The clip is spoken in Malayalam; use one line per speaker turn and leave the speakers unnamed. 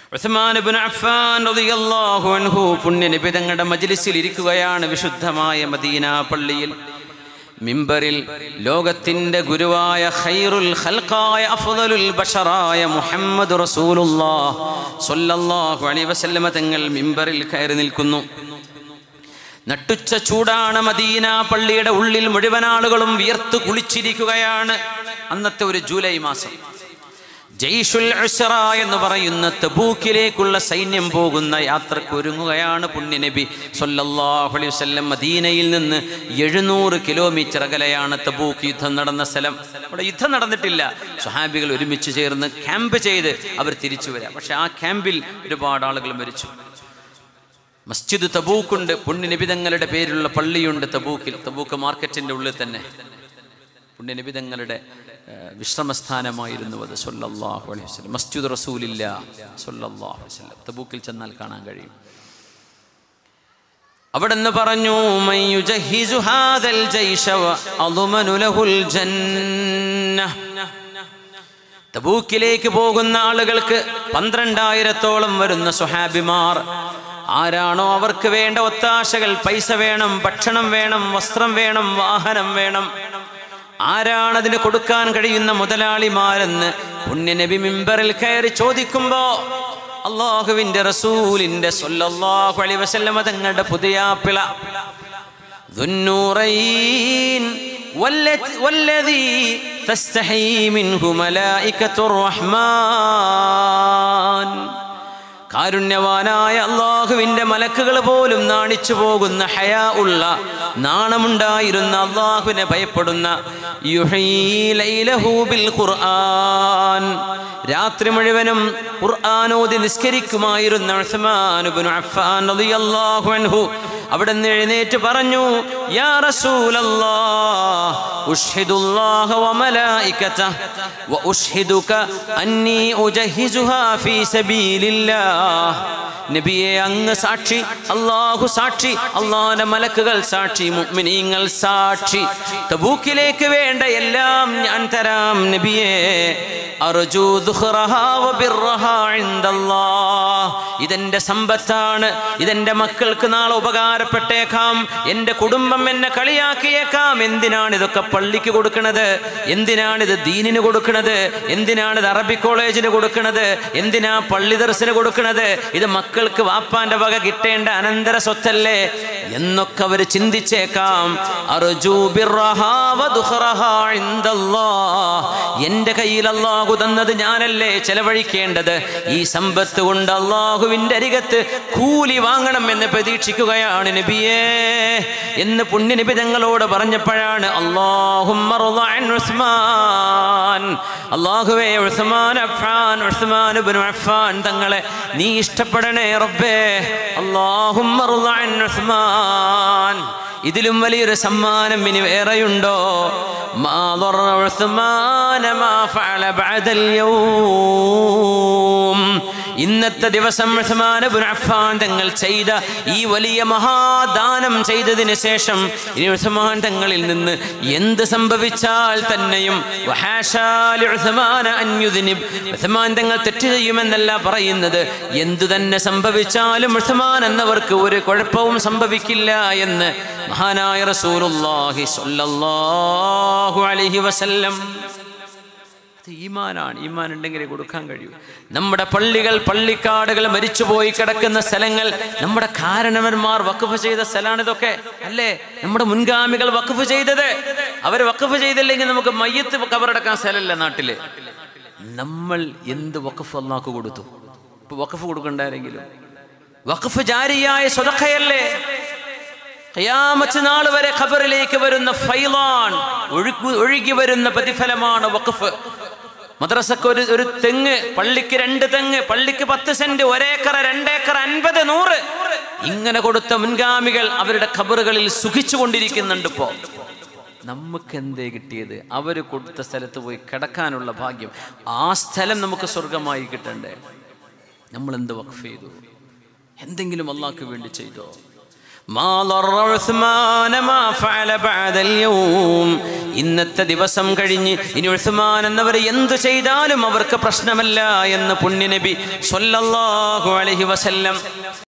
ഉസ്മാൻ ഇബ്നു അഫ്ഫാൻ റളിയല്ലാഹു അൻഹു പുണ്യനബി തങ്ങളുടെ മജ്ലിസിൽ ഇരിക്കുകയാണ് വിശുദ്ധമായ മദീന പള്ളിയിൽ മിമ്പറിൽ ലോകത്തിന്റെ ഗുരുവായ ഖൈറുൽ ഖൽഖായ അഫ്ദലുൽ ബഷറായ മുഹമ്മദ് റസൂലുള്ളാഹ് സ്വല്ലല്ലാഹു അലൈഹി വസല്ലമ തങ്ങൾ മിമ്പറിൽ കയറി നിൽക്കുന്നു നട്ടുച്ച ചൂടാണ് മദീന പള്ളിയുടെ ഉള്ളിൽ മുഴുവൻ ആളുകളും വിയർത്ത് കുളിച്ചിരിക്കുകയാണ് അന്നത്തെ ഒരു ജൂലൈ മാസം ജയ്ഷുൽ ഉസ്റ എന്ന് പറയുന്ന തബൂക്കിലേക്കുള്ള സൈന്യം പോകുന്ന യാത്രക്ക് ഒരുങ്ങുകയാണ് പുണ്യനബി സല്ലല്ലാഹു അലൈഹി വസല്ലം മദീനയിൽ നിന്ന് എഴുന്നൂറ് കിലോമീറ്റർ അകലെയാണ് തബൂക്ക് യുദ്ധം നടന്ന സ്ഥലം അവിടെ യുദ്ധം നടന്നിട്ടില്ല സ്വഹാബികൾ ഒരുമിച്ച് ചേർന്ന് ക്യാമ്പ് ചെയ്ത് അവർ തിരിച്ചു വരാം പക്ഷെ ആ ക്യാമ്പിൽ ഒരുപാട് ആളുകൾ മരിച്ചു മസ്ജിദ് തബൂക്കുണ്ട് പുണ്യനിബിതങ്ങളുടെ പേരിലുള്ള പള്ളിയുണ്ട് തബൂക്കിൽ തബൂക്ക് മാർക്കറ്റിന്റെ ഉള്ളിൽ തന്നെ പുണ്യനിബിതങ്ങളുടെ വിശ്രമസ്ഥാനമായിരുന്നു അത് സൊല്ലാഹു അലൈഹി വസല്ലം മസ്ജിദ് റസൂലില്ല സൊല്ലാഹു അലൈഹി വസല്ലം തബൂക്കിൽ ചെന്നാൽ കാണാൻ കഴിയും അവിടെ നിന്ന് പറഞ്ഞു "മൻ യുജഹിസു ഹാദൽ ജയ്ഷ വഅദ്മനു ലഹുൽ ജന്ന." തബൂക്കിലേക്ക് പോകുന്ന ആളുകൾക്ക് പന്ത്രണ്ടായിരത്തോളം വരുന്ന സുഹാബിമാർ ആരാണോ അവർക്ക് വേണ്ട ഒത്താശകൾ പൈസ വേണം ഭക്ഷണം വേണം വസ്ത്രം വേണം വാഹനം വേണം ആരാണ് അതിന് കൊടുക്കാൻ കഴിയുന്ന മുതലാളിമാരെന്ന് പുണ്യനബി മിമ്പറിൽ കയറി ചോദിക്കുമ്പോ അള്ളാഹുവിന്റെ റസൂലിന്റെ സല്ലല്ലാഹു അലൈഹി വസല്ലമ തങ്ങളുടെ പുതിയാപ്പിള ذُنُّورَيْنِ والت- والذي تستحي منه ملائكة الرحمن കാരുണ്യവാനായ അള്ളാഹുവിന്റെ മലക്കുകൾ പോലും നാണിച്ചു പോകുന്ന ഹയാ ഉള്ള നാണമുണ്ടായിരുന്ന അള്ളാഹുവിനെ ഭയപ്പെടുന്ന യുഹീ ലൈലഹു ബിൽ ഖുർആൻ രാത്രി മുഴുവനും ഖുർആാനോതി നിസ്കരിക്കുമായിരുന്ന ഉസ്മാൻ ഇബ്നു അഫ്ഫാൻ റളിയല്ലാഹു അൻഹു അവിടെ നിന്ന് എഴുന്നേറ്റ് പറഞ്ഞു യാ റസൂലല്ലാഹ് ഉഷ്ഹിദുല്ലാഹ വമലായികതഹ വഉഷ്ഹിദുക അന്നി ഉജഹിസുഹാ ഫീ സബീലില്ലാഹ് നബിയെ അങ്ങ് സാക്ഷി അള്ളാഹു സാക്ഷി അള്ളാഹുവിന്റെ മലക്കുകൾ സാക്ഷി മുഅ്മിനീങ്ങൾ സാക്ഷി തബൂക്കിലേക്ക് വേണ്ട എല്ലാം ഞാൻ തരാം നബിയെ അർജു ദുഖ്റഹാ വബിർറഹാ ഇൻദല്ലാഹ് ഇതെന്റെ സമ്പത്താണ് ഇതെന്റെ മക്കൾക്ക് നാളെ ഉപകാരപ്പെട്ടേക്കാം എൻ്റെ കുടുംബം എന്നെ കളിയാക്കിയേക്കാം എന്തിനാണ് ഇതൊക്കെ പള്ളിക്ക് കൊടുക്കണത് എന്തിനാണ് ഇത് ദീനിന് കൊടുക്കണത് എന്തിനാണ് ഇത് അറബി കോളേജിന് കൊടുക്കണത് എന്തിനാ പള്ളി ദർശന് കൊടുക്കണത് ഇത് മക്കൾക്ക് വാപ്പാന്റെ വക കിട്ടേണ്ട അനന്തര സ്വത്തല്ലേ എന്നൊക്കെ അവർ ചിന്തിച്ചേക്കാം അർജു ബിർറഹാ വദുഖ്റഹാ ഇൻദല്ലാഹ്. എന്റെ കയ്യിൽ അള്ളാഹു തന്നത് ഞാനല്ലേ ചെലവഴിക്കേണ്ടത് ഈ സമ്പത്ത് കൊണ്ട് അള്ളാഹുവിന്റെ അരികത്ത് കൂലി വാങ്ങണം എന്ന് പ്രതീക്ഷിക്കുകയാണ് നബിയേ എന്ന് പുണ്യനബി ഞങ്ങളോട് പറഞ്ഞപ്പോഴാണ് ഉസ്മാൻ അള്ളാഹുവേ ഉസ്മാൻ അഫ്ഫാൻ ഉസ്മാൻ ഇബ്നു അഫ്ഫാൻ തങ്ങളെ നീ ഇഷ്ടപ്പെടണേ റബ്ബേ അല്ലാഹുമ്മ റുളഅൻ ഉസ്മാൻ ഇതിലും വലിയൊരു സമ്മാനം ഇനി വേറെയുണ്ടോ മാ ضر ഉസ്മാന മാ ഫഅല ബഅദൽ യൗം ഇന്നത്തെ ദിവസം ഉസ്മാൻ ഇബ്നു അഫ്ഫാൻ തങ്ങൾ ചെയ്ത ഈ വലിയ മഹാദാനം ചെയ്തതിന് ശേഷം ഇനി ഉസ്മാൻ തങ്ങളിൽ നിന്ന് എന്ത് സംഭവിച്ചാൽ തന്നെയും വഹാശാ ലിഉസ്മാന അൻ യുദ്നിബ്. ഉസ്മാൻ തങ്ങൾ തെറ്റ് ചെയ്യുമെന്നല്ല പറയുന്നത് എന്തു തന്നെ സംഭവിച്ചാലും ഉസ്മാൻ എന്നവർക്ക് ഒരു കുഴപ്പവും സംഭവിക്കില്ല എന്ന് മഹാനായ റസൂലുള്ളാഹി സ്വല്ലല്ലാഹു അലൈഹി വസല്ലം അത് ഈമാനാണ് ഈമാൻ ഉണ്ടെങ്കിലേ കൊടുക്കാൻ കഴിയൂ നമ്മുടെ പള്ളികൾ പള്ളിക്കാടുകൾ മരിച്ചുപോയി കിടക്കുന്ന സ്ഥലങ്ങൾ നമ്മുടെ കാരണവന്മാർ വഖഫ് ചെയ്ത സ്ഥലമാണ് ഇതൊക്കെ അല്ലേ നമ്മുടെ മുൻഗാമികൾ വഖഫ് ചെയ്തത് അവർ വഖഫ് ചെയ്തില്ലെങ്കിൽ നമുക്ക് മയ്യത്ത് കബറടക്കാൻ സ്ഥലമില്ല നാട്ടില് നമ്മൾ എന്ത് വഖഫ് അള്ളാഹ്ക്ക് കൊടുത്തു ഇപ്പൊ വഖഫ് കൊടുക്കണ്ടാരെങ്കിലും വഖഫ് ജാരിയായ സ്വതക്കയല്ലേ ഖിയാമത്ത് നാൾ വരെ ഖബറിലേക്ക് വരുന്ന ഫൈലാൻ ഒഴുകി ഒഴുകി വരുന്ന പ്രതിഫലമാണ് വഖഫ് മദ്രസക്ക് ഒരു ഒരു തെങ്ങ് പള്ളിക്ക് രണ്ട് തെങ്ങ് പള്ളിക്ക് പത്ത് സെന്റ് ഒരേക്കറ രണ്ടേക്കർ അൻപത് നൂറ് ഇങ്ങനെ കൊടുത്ത മുൻഗാമികൾ അവരുടെ ഖബറുകളിൽ സുഖിച്ചു കൊണ്ടിരിക്കുന്നുണ്ട് ഇപ്പോ നമുക്ക് എന്തേ കിട്ടിയത് അവര് കൊടുത്ത സ്ഥലത്ത് പോയി കിടക്കാനുള്ള ഭാഗ്യം ആ സ്ഥലം നമുക്ക് സ്വർഗമായി കിട്ടണ്ടേ നമ്മൾ എന്ത് വഖഫ് ചെയ്തു എന്തെങ്കിലും അള്ളാഹ്ക്ക് വേണ്ടി ചെയ്തോ മാ ضر عثمان ما فعل بعد اليوم. ഇന്നത്തെ ദിവസം കഴിഞ്ഞ് ഇനി ഉസ്മാൻ എന്നവർ എന്തു ചെയ്താലും അവർക്ക് പ്രശ്നമല്ല എന്ന് പുണ്യനബി സ്വല്ലല്ലാഹു അലൈഹി വസല്ലം